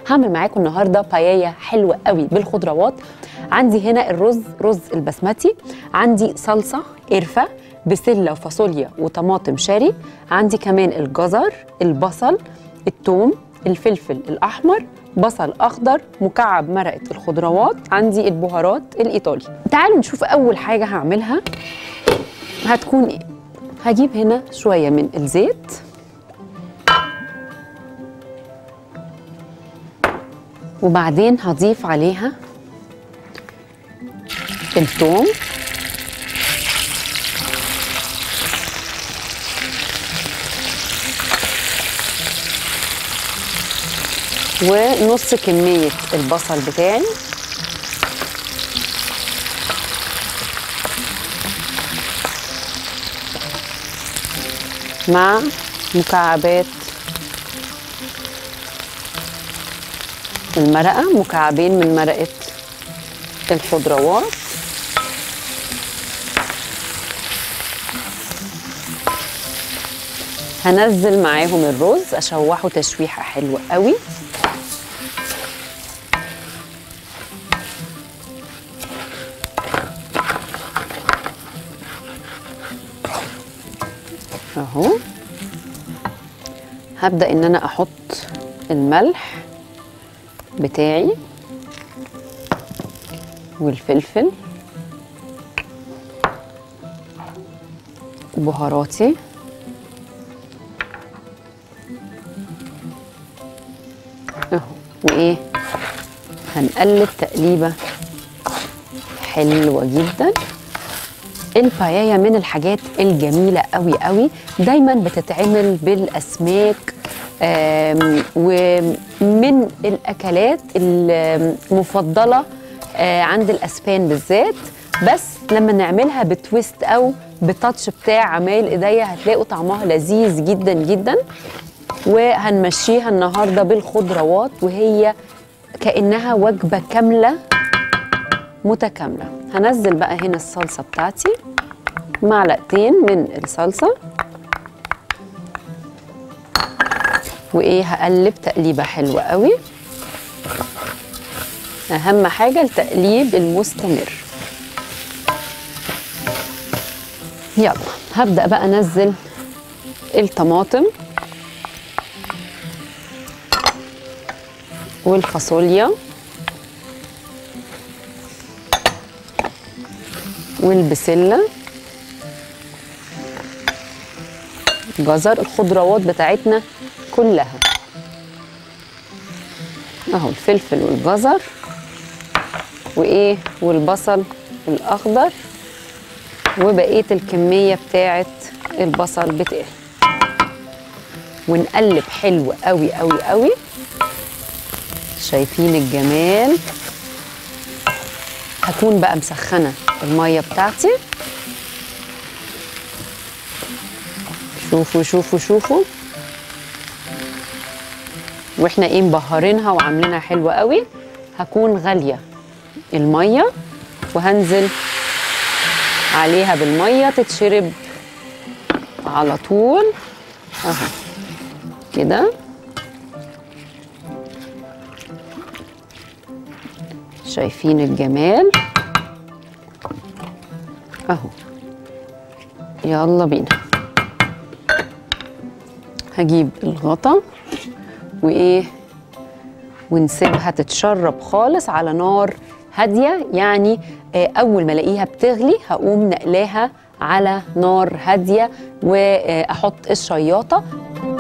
هعمل معاكم النهارده بايايا حلوه قوي بالخضروات عندي هنا الرز رز البسمتي عندي صلصه قرفه بسله وفاصوليا وطماطم شاري عندي كمان الجزر البصل الثوم الفلفل الاحمر بصل اخضر مكعب مرقه الخضروات عندي البهارات الايطالي تعالوا نشوف اول حاجه هعملها هتكون ايه هجيب هنا شويه من الزيت وبعدين هضيف عليها الثوم ونص كمية البصل بتاعي مع مكعبات المرقة مكعبين من مرقة الخضروات هنزل معاهم الرز اشوحه تشويحه حلوه قوي اهو هبدا ان انا احط الملح بتاعي والفلفل بهاراتي اهو وايه هنقلب تقليبه حلوه جدا البايايا من الحاجات الجميله قوي قوي دايما بتتعمل بالاسماك ومن الاكلات المفضله عند الاسبان بالذات بس لما نعملها بتويست او بتاتش بتاع عمايل ايديا هتلاقوا طعمها لذيذ جدا جدا وهنمشيها النهارده بالخضروات وهي كانها وجبه كامله متكامله هنزل بقى هنا الصلصه بتاعتي معلقتين من الصلصه وايه هقلب تقليبه حلوه قوي اهم حاجه التقليب المستمر يلا هبدا بقى انزل الطماطم والفاصوليا والبسله جزر الخضروات بتاعتنا كلها اهو الفلفل والجزر وايه والبصل الاخضر وبقيه الكميه بتاعه البصل بتاعي ونقلب حلو قوي قوي قوي شايفين الجمال هكون بقى مسخنه الميه بتاعتي شوفوا شوفوا شوفوا واحنا ايه مبهرينها وعاملينها حلوه قوي هكون غاليه الميه وهنزل عليها بالميه تتشرب على طول اهو كده شايفين الجمال اهو يلا بينا هجيب الغطا وايه ونسيبها تتشرب خالص على نار هاديه يعني اول ما الاقيها بتغلي هقوم نقلاها على نار هاديه واحط الشياطه